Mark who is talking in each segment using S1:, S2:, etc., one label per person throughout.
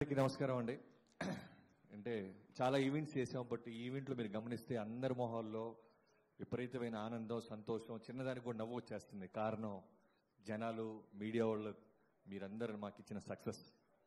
S1: అందరికీ నమస్కారం అండి అంటే చాలా ఈవెంట్స్ చేసాం బట్ ఈ ఈవెంట్లో మీరు గమనిస్తే అందరి మొహాల్లో విపరీతమైన ఆనందం సంతోషం చిన్నదానికి కూడా నవ్వు వచ్చేస్తుంది కారణం జనాలు మీడియా వాళ్ళు మీరందరూ మాకు ఇచ్చిన సక్సెస్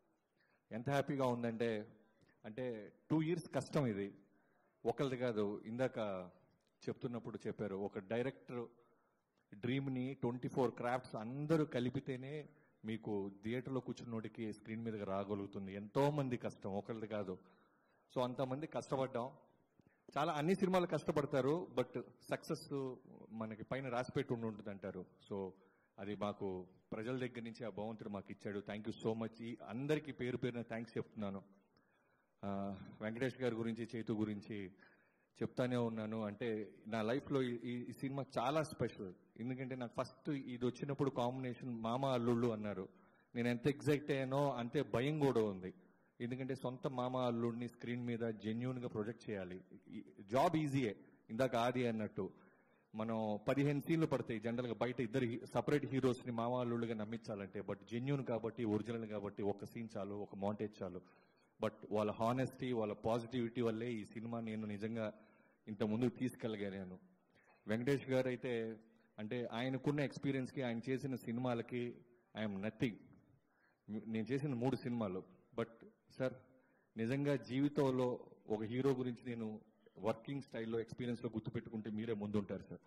S1: ఎంత హ్యాపీగా ఉందంటే అంటే టూ ఇయర్స్ కష్టం ఇది ఒకరిది కాదు ఇందాక చెప్తున్నప్పుడు చెప్పారు ఒక డైరెక్టర్ డ్రీమ్ని ట్వంటీ ఫోర్ క్రాఫ్ట్స్ అందరూ కలిపితేనే మీకు థియేటర్లో కూర్చున్నోడికి స్క్రీన్ మీదకి రాగలుగుతుంది ఎంతో మంది కష్టం ఒకరిది కాదు సో అంతమంది కష్టపడ్డాం చాలా అన్ని సినిమాలు కష్టపడతారు బట్ సక్సెస్ మనకి పైన రాసిపెట్టి ఉండి ఉంటుంది అంటారు సో అది మాకు ప్రజల దగ్గర నుంచి ఆ భగవంతుడు మాకు ఇచ్చాడు థ్యాంక్ యూ సో మచ్ ఈ అందరికీ పేరు పేరున థ్యాంక్స్ చెప్తున్నాను ఆ, వెంకటేష్ గారి గురించి చేతు గురించి చెప్తానే ఉన్నాను అంటే నా లైఫ్లో ఈ- ఈ ఈ సినిమా చాలా స్పెషల్ ఎందుకంటే నాకు ఫస్ట్ ఇది వచ్చినప్పుడు కాంబినేషన్ మామ అల్లుళ్ళు అన్నారు నేను ఎంత ఎగ్జైట్ అయ్యానో అంతే భయం కూడా ఉంది ఎందుకంటే సొంత మామ అల్లుడిని స్క్రీన్ మీద జెన్యున్గా ప్రొజెక్ట్ చేయాలి ఈ- జాబ్ ఈజీయే ఇందాక ఆది అన్నట్టు మనం పదిహేను సీన్లు పడతాయి జనరల్గా బయట ఇద్దరు సపరేట్ హీరోస్ని మామ అల్లుళ్ళుగా నమ్మించాలంటే బట్ జెన్యున్ కాబట్టి ఒరిజినల్ కాబట్టి ఒక సీన్ చాలు ఒక మౌంటేజ్ చాలు బట్ వాళ్ళ హానెస్టీ వాళ్ళ పాజిటివిటీ వల్లే ఈ సినిమా నేను నిజంగా ఇంత ముందుకు తీసుకెళ్ళగలిగాను వెంకటేష్ గారు అయితే అంటే ఆయనకున్న ఎక్స్పీరియన్స్కి ఆయన చేసిన సినిమాలకి ఐఎమ్ నథింగ్ నేను చేసిన మూడు సినిమాలు బట్ సార్ నిజంగా జీవితంలో ఒక హీరో గురించి నేను వర్కింగ్ స్టైల్లో ఎక్స్పీరియన్స్లో గుర్తుపెట్టుకుంటే మీరే ముందుంటారు సార్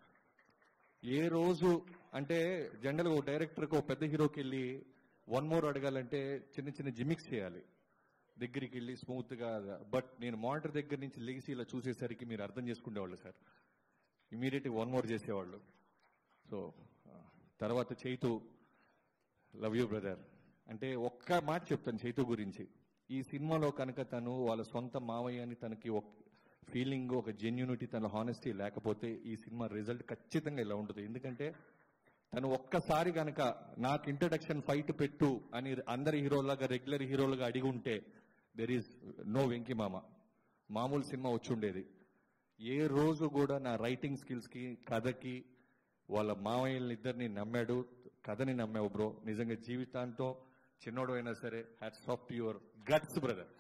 S1: ఏ రోజు అంటే జనరల్గా ఒక డైరెక్టర్కి ఒక పెద్ద హీరోకి వెళ్ళి వన్ మోర్ అడగాలంటే చిన్న చిన్న జిమిక్స్ చేయాలి దగ్గరికి వెళ్ళి స్మూత్గా బట్ నేను మానిటర్ దగ్గర నుంచి లెగిసి ఇలా చూసేసరికి మీరు అర్థం చేసుకునేవాళ్ళు సార్ ఇమీడియట్ వన్ మోర్ చేసేవాళ్ళు సో ఆ, తర్వాత చైతు లవ్ యూ బ్రదర్ అంటే ఒక్క మాట చెప్తాను చైతు గురించి ఈ సినిమాలో కనుక తను వాళ్ళ సొంత మావయ్య అని తనకి ఒక ఫీలింగ్ ఒక జెన్యూనిటీ తన హానెస్టీ లేకపోతే ఈ సినిమా రిజల్ట్ ఖచ్చితంగా ఇలా ఉంటుంది ఎందుకంటే తను ఒక్కసారి కనుక నాకు ఇంట్రడక్షన్ ఫైట్ పెట్టు అని అందరి హీరోలాగా రెగ్యులర్ హీరోలుగా అడిగి ఉంటే దెర్ ఈస్ నో వెంకీ మామ మామూలు సినిమా వచ్చి ఉండేది ఏ రోజు కూడా నా రైటింగ్ స్కిల్స్కి కథకి వాళ్ళ మామయ్యల్ని ఇద్దరిని నమ్మాడు కథని నమ్మావు బ్రో నిజంగా జీవితాంతం చిన్నోడు అయినా సరే hats off to your guts brother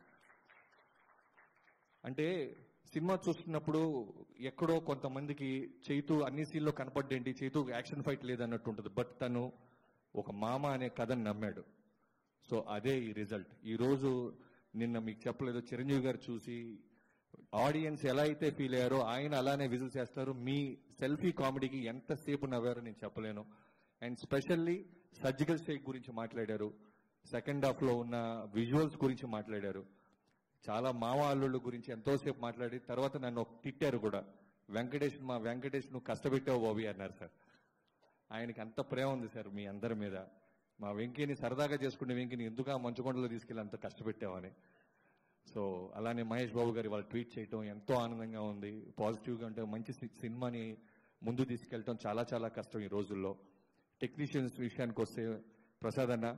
S1: అంటే సినిమా చూస్తున్నప్పుడు ఎక్కడో కొంతమందికి చైతు అన్ని సీన్లో కనపడ్డేంటి చైతు యాక్షన్ ఫైట్ లేదన్నట్టు ఉంటుంది బట్ తను ఒక మామ అనే కథని నమ్మాడు సో అదే ఈ రిజల్ట్ ఈ రోజు నిన్న మీకు చెప్పలేదు చిరంజీవి గారు చూసి ఆడియన్స్ ఎలా అయితే ఫీల్ అయ్యారో ఆయన అలానే విజిల్ చేస్తారు మీ సెల్ఫీ కామెడీకి ఎంతసేపు నవ్వారో నేను చెప్పలేను అండ్ స్పెషల్లీ సర్జికల్ స్ట్రైక్ గురించి మాట్లాడారు సెకండ్ హాఫ్ లో ఉన్న విజువల్స్ గురించి మాట్లాడారు చాలా మామ అల్లుళ్ళ గురించి ఎంతోసేపు మాట్లాడి తర్వాత నన్ను ఒక తిట్టారు కూడా వెంకటేష్ మా వెంకటేష్ నువ్వు కష్టపెట్టావు బాబీ అన్నారు సార్ ఆయనకి అంత ప్రేమ ఉంది సార్ మీ అందరి మీద మా వెంకీని సరదాగా చేసుకునే వెంకీని ఎందుకు ఆ మంచుకొండలో తీసుకెళ్ళి అంత కష్టపెట్టావని సో అలానే మహేష్ బాబు గారి వాళ్ళు ట్వీట్ చేయటం ఎంతో ఆనందంగా ఉంది పాజిటివ్గా అంటే మంచి సి- సినిమాని ముందు తీసుకెళ్ళటం చాలా చాలా కష్టం ఈ రోజుల్లో టెక్నీషియన్స్ విషయానికి వస్తే ప్రసాద్ అన్న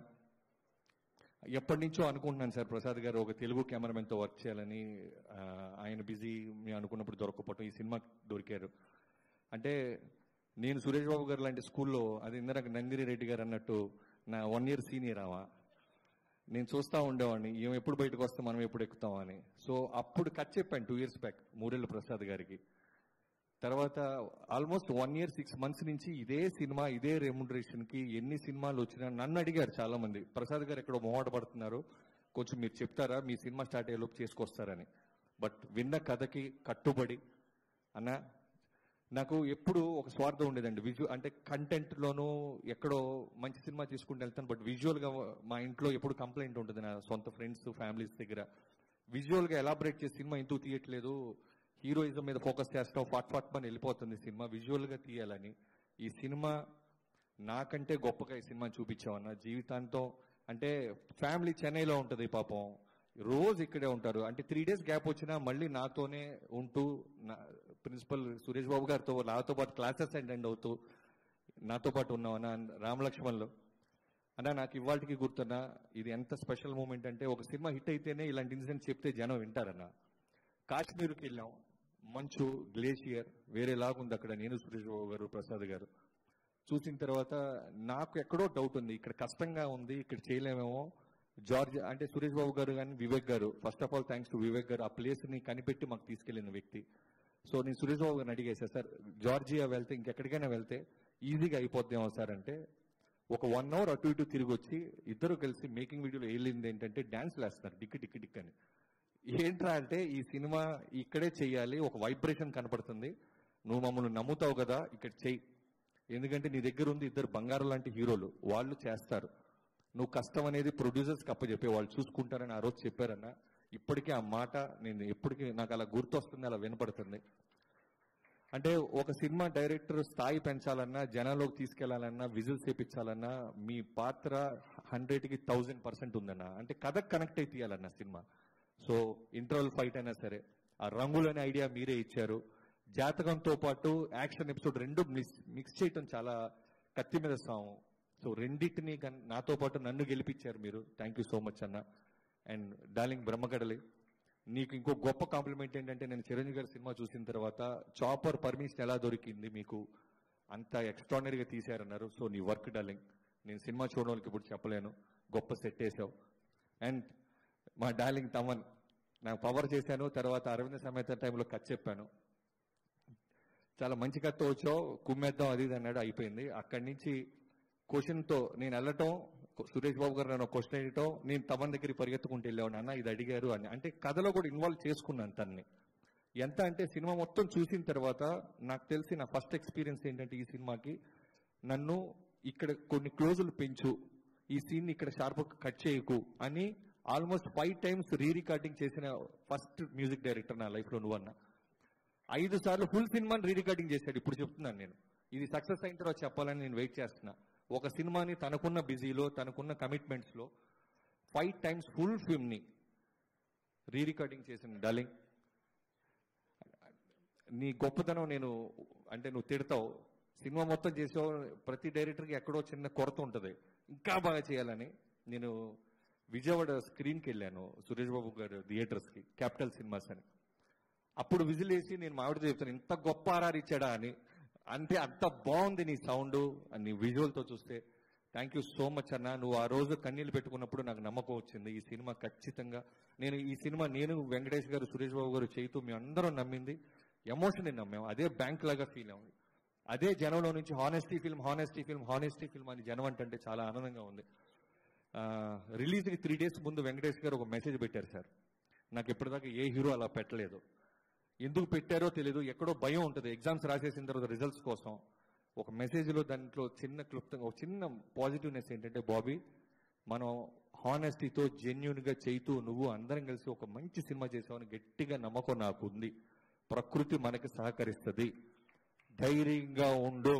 S1: ఎప్పటి నుంచో అనుకుంటున్నాను సార్ ప్రసాద్ గారు ఒక తెలుగు కెమెరామెన్తో వర్క్ చేయాలని ఆ, ఆయన బిజీ మేము అనుకున్నప్పుడు దొరకకపోవటం ఈ సినిమా దొరికారు అంటే నేను సురేష్ బాబు గారు లాంటి స్కూల్లో అది ఇందరకు నందిని రెడ్డి గారు అన్నట్టు నా వన్ ఇయర్ సీనియర్ ఆమా నేను చూస్తూ ఉండేవాడిని ఈమె ఎప్పుడు బయటకు వస్తే మనం ఎప్పుడు ఎక్కుతాం అని సో అప్పుడు కట్ చెప్పాను టూ ఇయర్స్ బ్యాక్ మూడేళ్ళ ప్రసాద్ గారికి తర్వాత almost one year six months నుంచి ఇదే సినిమా ఇదే రెమ్యునరేషన్ కి ఎన్ని సినిమాలు వచ్చినా నన్ను అడిగారు చాలా మంది ప్రసాద్ గారు ఎక్కడో మొహాట పడుతున్నారు కొంచెం మీరు చెప్తారా మీ సినిమా స్టార్ట్ అయ్యేలోపు చేసుకొస్తారని బట్ విన్న కథకి కట్టుబడి అన్న నాకు ఎప్పుడు ఒక స్వార్థం ఉండేదండి విజు అంటే కంటెంట్ లోనూ ఎక్కడో మంచి సినిమా తీసుకుంటూ వెళ్తాను బట్ విజువల్ గా మా ఇంట్లో ఎప్పుడు కంప్లైంట్ ఉంటుంది నా సొంత ఫ్రెండ్స్ ఫ్యామిలీస్ దగ్గర విజువల్ గా ఎలాబరేట్ చేసి సినిమా ఎందుకు తీయట్లేదు హీరోయిజం మీద ఫోకస్ చేస్తాం ఫాట్ ఫాట్ అని వెళ్ళిపోతుంది సినిమా విజువల్ గా తీయాలని ఈ సినిమా నాకంటే గొప్పగా ఈ సినిమా చూపించామన్న జీవితాంతం అంటే ఫ్యామిలీ చెన్నైలో ఉంటుంది పాపం రోజు ఇక్కడే ఉంటారు అంటే త్రీ డేస్ గ్యాప్ వచ్చినా మళ్ళీ నాతోనే ఉంటూ నా ప్రిన్సిపల్ సురేష్ బాబు గారితో నాతో పాటు క్లాసెస్ అటెండ్ అవుతూ నాతో పాటు ఉన్నామన్న రామలక్ష్మణ్లో అన్న నాకు ఇవాళకి గుర్తున్నా ఇది ఎంత స్పెషల్ మూమెంట్ అంటే ఒక సినిమా హిట్ అయితేనే ఇలాంటి ఇన్సిడెంట్ చెప్తే జనం వింటారన్న కాశ్మీర్కి వెళ్ళాం మంచు గ్లేషియర్ వేరేలాగుంది అక్కడ నేను సురేష్ బాబు గారు ప్రసాద్ గారు చూసిన తర్వాత నాకు ఎక్కడో డౌట్ ఉంది ఇక్కడ కష్టంగా ఉంది ఇక్కడ చేయలేమేమో జార్జ్ అంటే సురేష్ బాబు గారు కానీ వివేక్ గారు first of all thanks to Vivek గారు ఆ ప్లేస్ ని కనిపెట్టి మాకు తీసుకెళ్లిన వ్యక్తి సో నేను సురేష్ బాబు గారిని అడిగేసా సార్ జార్జియా వెళ్తే ఇంకెక్కడికైనా వెళ్తే ఈజీగా అయిపోద్దేమో సార్ అంటే ఒక వన్ అవర్ అటు ఇటు తిరిగి వచ్చి ఇద్దరు కలిసి మేకింగ్ వీడియోలో వెళ్ళింది ఏంటంటే డాన్స్ వేస్తున్నారు డిక్కి డిక్కి డిక్ అని ఏంట్రా అంటే ఈ సినిమా ఇక్కడే చెయ్యాలి ఒక వైబ్రేషన్ కనపడుతుంది నువ్వు మమ్మల్ని నమ్ముతావు కదా ఇక్కడ చెయ్యి ఎందుకంటే నీ దగ్గర ఉంది ఇద్దరు బంగారం లాంటి హీరోలు వాళ్ళు చేస్తారు నువ్వు కష్టం అనేది ప్రొడ్యూసర్స్కి అప్పచెప్పే వాళ్ళు చూసుకుంటారని ఆ రోజు చెప్పారన్న ఇప్పటికీ ఆ మాట నేను ఎప్పటికీ నాకు అలా గుర్తొస్తుంది అలా వినపడుతుంది అంటే ఒక సినిమా డైరెక్టర్ స్థాయి పెంచాలన్నా జనాల్లోకి తీసుకెళ్లాలన్నా విజిల్స్ చేపించాలన్నా మీ పాత్ర హండ్రెడ్కి థౌజండ్ పర్సెంట్ ఉందన్న అంటే కథకు కనెక్ట్ అయి తీయాలన్న సినిమా సో ఇంటర్వల్ ఫైట్ అయినా సరే ఆ రంగులనే ఐడియా మీరే ఇచ్చారు జాతకంతో పాటు యాక్షన్ ఎపిసోడ్ రెండు మిక్స్ మిక్స్ చేయటం చాలా కత్తి మీద సాము సో రెండింటిని కన్- నాతో పాటు నన్ను గెలిపించారు మీరు థ్యాంక్ యూ సో మచ్ అన్న అండ్ డార్లింగ్ బ్రహ్మగడలి నీకు ఇంకో గొప్ప కాంప్లిమెంట్ ఏంటంటే నేను చిరంజీవి గారి సినిమా చూసిన తర్వాత చాపర్ పర్మిషన్ ఎలా దొరికింది మీకు అంత ఎక్స్ట్రానరీగా తీశారన్నారు సో నీ వర్క్ డార్లింగ్ నేను సినిమా చూడడం వాళ్ళకి ఇప్పుడు చెప్పలేను గొప్ప సెట్ వేసావు అండ్ మా డార్లింగ్ తమన్ నాకు పవర్ చేశాను తర్వాత అరవింద సమేత టైంలో కట్ చెప్పాను చాలా మంచి కథ వచ్చావు కుమ్మేద్దాం అది ఇది అన్నాడు అయిపోయింది అక్కడి నుంచి క్వశ్చన్తో నేను వెళ్ళటం సురేష్ బాబు గారు నన్ను క్వశ్చన్ అడగటం నేను తమన్ దగ్గరికి పరిగెత్తుకుంటూ వెళ్ళాను అన్న ఇది అడిగారు అని అంటే కథలో కూడా ఇన్వాల్వ్ చేసుకున్నాను తన్ని ఎంత అంటే సినిమా మొత్తం చూసిన తర్వాత నాకు తెలిసి నా ఫస్ట్ ఎక్స్పీరియన్స్ ఏంటంటే ఈ సినిమాకి నన్ను ఇక్కడ కొన్ని క్లోజులు పెంచు ఈ సీన్ ఇక్కడ షార్ప్ కట్ చేయకు అని almost five times re recording చేసిన ఫస్ట్ మ్యూజిక్ డైరెక్టర్ నా లైఫ్ లో నువ్వు అన్న ఐదు సార్లు ఫుల్ సినిమాని రీ రికార్డింగ్ చేశాడు ఇప్పుడు చెప్తున్నాను నేను ఇది సక్సెస్ అయిన తర్వాత చెప్పాలని నేను వెయిట్ చేస్తున్నా ఒక సినిమాని తనకున్న బిజీలో తనకున్న కమిట్మెంట్స్ లో ఫైవ్ టైమ్స్ ఫుల్ ఫిల్మ్ ని రీ రికార్డింగ్ చేసిన డార్లింగ్ నీ గొప్పతనం నేను అంటే నువ్వు తిడతావు సినిమా మొత్తం చేసావు ప్రతి డైరెక్టర్కి ఎక్కడో చిన్న కొరత ఉంటుంది ఇంకా బాగా చేయాలని నేను విజయవాడ స్క్రీన్కి వెళ్ళాను సురేష్ బాబు గారు థియేటర్స్కి క్యాపిటల్ సినిమాస్ అని అప్పుడు విజిల్ వేసి నేను మావిడితో చెప్తాను ఇంత గొప్ప ఆర్ఆర్ ఇచ్చాడా అని అంటే అంత బాగుంది నీ సౌండ్ నీ విజువల్తో చూస్తే థ్యాంక్ యూ సో మచ్ అన్న నువ్వు ఆ రోజు కన్నీళ్ళు పెట్టుకున్నప్పుడు నాకు నమ్మకం వచ్చింది ఈ సినిమా ఖచ్చితంగా నేను ఈ సినిమా నేను వెంకటేష్ గారు సురేష్ బాబు గారు చేయితూ మేము అందరం నమ్మింది ఎమోషన్ నమ్మాము అదే బ్యాంక్ లాగా ఫీల్ అవ్వం అదే జనంలో నుంచి honesty film honesty film honesty film అని జనం అంటే చాలా ఆనందంగా ఉంది రిలీజ్కి త్రీ డేస్ ముందు వెంకటేష్ గారు ఒక మెసేజ్ పెట్టారు సార్ నాకు ఇప్పటిదాకా ఏ హీరో అలా పెట్టలేదు ఎందుకు పెట్టారో తెలియదు ఎక్కడో భయం ఉంటుంది ఎగ్జామ్స్ రాసేసిన తర్వాత రిజల్ట్స్ కోసం ఒక మెసేజ్లో దాంట్లో చిన్న క్లుప్తంగా ఒక చిన్న పాజిటివ్నెస్ ఏంటంటే బాబీ మనం హానెస్టీతో జెన్యున్గా చేయితూ నువ్వు అందరం కలిసి ఒక మంచి సినిమా చేసావని గట్టిగా నమ్మకం నాకు ఉంది ప్రకృతి మనకి సహకరిస్తుంది ధైర్యంగా ఉండు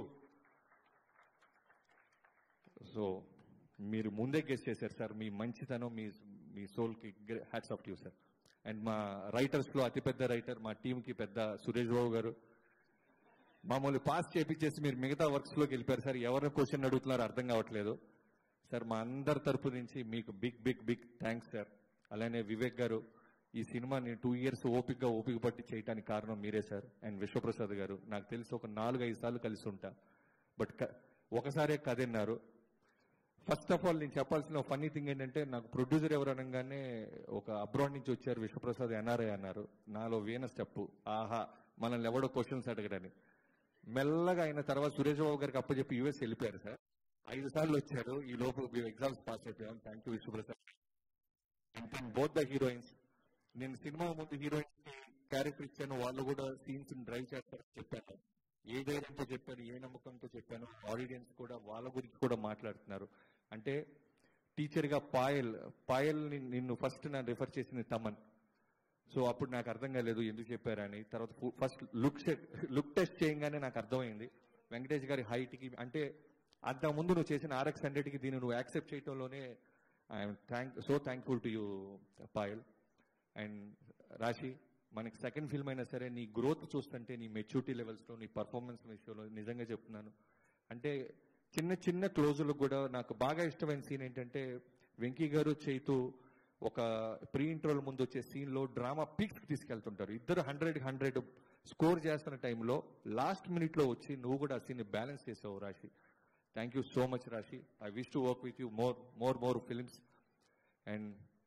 S1: సో మీరు ముందే గెస్ట్ చేశారు సార్ మీ మంచితనం మీ మీ సోల్కి hats off you sir and మా రైటర్స్లో అతిపెద్ద రైటర్ మా టీంకి పెద్ద సురేష్ బాబు గారు మామూలు పాస్ చేపించేసి మీరు మిగతా వర్క్స్లోకి వెళ్ళిపోయారు సార్ ఎవరిని క్వశ్చన్ అడుగుతున్నారో అర్థం కావట్లేదు సార్ మా అందరి తరపు నుంచి మీకు big big big thanks sir అలానే వివేక్ గారు ఈ సినిమాని టూ ఇయర్స్ ఓపికగా ఓపిక పట్టి చేయడానికి కారణం మీరే సార్ అండ్ విశ్వప్రసాద్ గారు నాకు తెలిసి ఒక నాలుగు ఐదు సార్లు కలిసి ఉంటా బట్ క- ఒకసారే కదన్నారు ఫస్ట్ ఆఫ్ ఆల్ నేను చెప్పాల్సిన ఫన్నీ థింగ్ ఏంటంటే నాకు ప్రొడ్యూసర్ ఎవరు అనగానే ఒక అబ్రాడ్ నుంచి వచ్చారు విశ్వప్రసాద్ ఎన్ఆర్ఐ అన్నారు నాలో వీనస్ చెప్పు ఆహా మనల్ని ఎవడో క్వశ్చన్స్ అడగడని మెల్లగా అయిన తర్వాత సురేష్ బాబు గారికి అప్పచెప్పి యూఎస్ వెళ్ళిపోయారు సార్ ఐదు సార్లు వచ్చారు ఈ లోపు మేము ఎగ్జామ్స్ పాస్ అయిపోయాం thank you Vishwaprasad both the heroines నేను సినిమా ముందు హీరోయిన్స్ క్యారెక్టర్ ఇచ్చాను వాళ్ళు కూడా సీన్స్ డ్రైవ్ చేస్తారని చెప్పాను ఏ ధైర్యంతో చెప్పాను ఏ నమ్మకంతో చెప్పాను ఆడియన్స్ కూడా వాళ్ళ గురించి కూడా మాట్లాడుతున్నారు అంటే టీచర్ గా పాయల్ పాయల్ ని- నిన్ను ఫస్ట్ నేను రిఫర్ చేసింది తమన్ సో అప్పుడు నాకు అర్థం కాలేదు ఎందుకు చెప్పారని తర్వాత ఫస్ట్ లుక్ లుక్ టెస్ట్ చేయగానే నాకు అర్థమైంది వెంకటేష్ గారి height కి అంటే అంత ముందు నువ్వు చేసిన ఆర్ఎక్స్ హండ్రెడ్కి దీన్ని నువ్వు యాక్సెప్ట్ చేయడంలోనే I'm thank so thankful to you Payal and Rashi మనకి సెకండ్ ఫిల్మ్ అయినా సరే నీ గ్రోత్ చూస్తుంటే నీ మెచ్యూరిటీ లెవెల్స్లో నీ పర్ఫార్మెన్స్ విషయంలో నిజంగా చెప్తున్నాను అంటే చిన్న చిన్న క్లోజులకు కూడా నాకు బాగా ఇష్టమైన సీన్ ఏంటంటే వెంకీ గారు చేతూ ఒక ప్రీ ఇంట్రోల్ ముందు వచ్చే సీన్లో డ్రామా పీక్స్ తీసుకెళ్తుంటారు ఇద్దరు హండ్రెడ్ హండ్రెడ్ స్కోర్ చేస్తున్న టైంలో లాస్ట్ మినిట్లో వచ్చి నువ్వు కూడా ఆ సీన్ని బ్యాలెన్స్ చేసావు Rashi thank you so much Rashi I wish to work with you more more more films and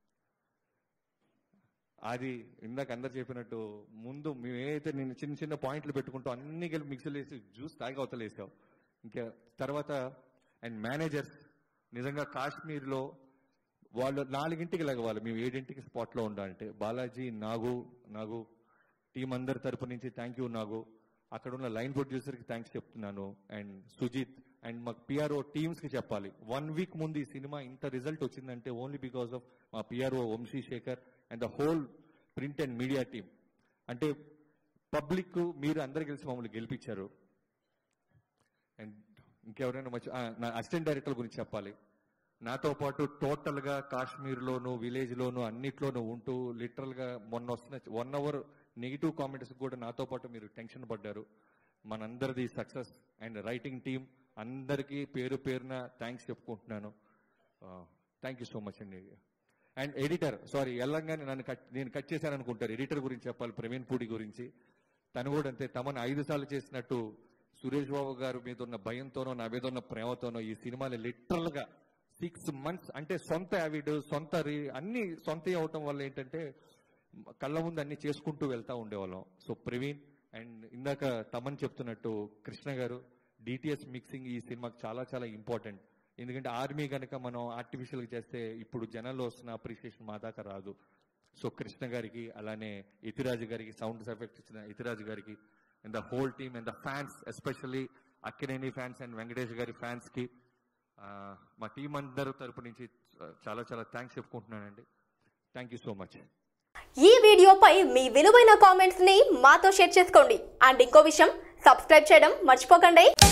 S1: అది ఇందాక అందరు చెప్పినట్టు ముందు మేము ఏదైతే నేను చిన్న చిన్న పాయింట్లు పెట్టుకుంటూ అన్ని కలిపి మిక్సీలు వేసి జ్యూస్ తాగి అవతలేసావు ఇంకా తర్వాత అండ్ మేనేజర్స్ నిజంగా కాశ్మీర్లో వాళ్ళు నాలుగింటికి లగవాలి మేము ఏడింటికి స్పాట్లో ఉండాలంటే బాలాజీ నాగు నాగు టీం అందరి తరపు నుంచి థ్యాంక్ యూ నాగు అక్కడ ఉన్న లైన్ ప్రొడ్యూసర్కి థ్యాంక్స్ చెప్తున్నాను అండ్ సుజిత్ అండ్ మాకు పిఆర్ఓ టీమ్స్కి చెప్పాలి వన్ వీక్ ముందు ఈ సినిమా ఇంత రిజల్ట్ వచ్చిందంటే ఓన్లీ బికాస్ ఆఫ్ మా PRO Vamsi Shekar and the whole print and media team అంటే పబ్లిక్ మీరు అందరు కలిసి మమ్మల్ని గెలిపించారు అండ్ ఇంకెవరైనా మంచి ఆ, నా అసిస్టెంట్ డైరెక్టర్ గురించి చెప్పాలి నాతో పాటు టోటల్ గా కాశ్మీర్ లోను విలేజ్ లోను అన్నిట్లోనూ ఉంటూ లిటరల్ గా మొన్న వస్తున్న వన్ అవర్ నెగిటివ్ కామెంట్స్ కూడా నాతో పాటు మీరు టెన్షన్ పడ్డారు మనందరిది సక్సెస్ అండ్ రైటింగ్ టీమ్ అందరికీ పేరు పేరున థ్యాంక్స్ చెప్పుకుంటున్నాను థ్యాంక్ యూ సో మచ్ అండి అండ్ ఎడిటర్ సారీ ఎల్లంగానే నన్ను కట్ నేను కట్ చేశాను అనుకుంటారు ఎడిటర్ గురించి చెప్పాలి ప్రవీణ్ పూడి గురించి తను కూడా అంతే తమను ఐదు సార్లు చేసినట్టు సురేష్ బాబు గారు మీద ఉన్న భయంతోనో నా మీద ఉన్న ప్రేమతోనో ఈ సినిమాని లిటరల్ గా సిక్స్ మంత్స్ అంటే సొంత యావిడ్ సొంత రి- అన్ని సొంత అవటం వల్ల ఏంటంటే కళ్ళ ముందు అన్ని చేసుకుంటూ వెళ్తా ఉండేవాళ్ళం సో ప్రవీణ్ అండ్ ఇందాక తమన్ చెప్తున్నట్టు కృష్ణ గారు డిటిఎస్ మిక్సింగ్ ఈ సినిమాకి చాలా చాలా ఇంపార్టెంట్ ఎందుకంటే ఆర్మీ కనుక మనం ఆర్టిఫిషియల్ చేస్తే ఇప్పుడు జనాల్లో వస్తున్న అప్రిషియేషన్ మా దాకా రాదు సో కృష్ణ గారికి అలానే ఇతిరాజు గారికి సౌండ్ ఎఫెక్ట్ ఇచ్చిన ఇతిరాజు గారికి and the whole team and the fans especially Akkineni fans and Venkatesh గారి ఫ్యాన్స్ కి ఆ, మా టీం అందరి తరపు నుంచి చాలా చాలా థ్యాంక్స్ చెప్పుకుంటున్నానండి థ్యాంక్ యూ సో మచ్
S2: ఈ వీడియోపై మీ విలువైన కామెంట్స్ ని మాతో షేర్ చేసుకోండి అండ్ ఇంకో విషయం సబ్స్క్రైబ్ చేయడం మర్చిపోకండి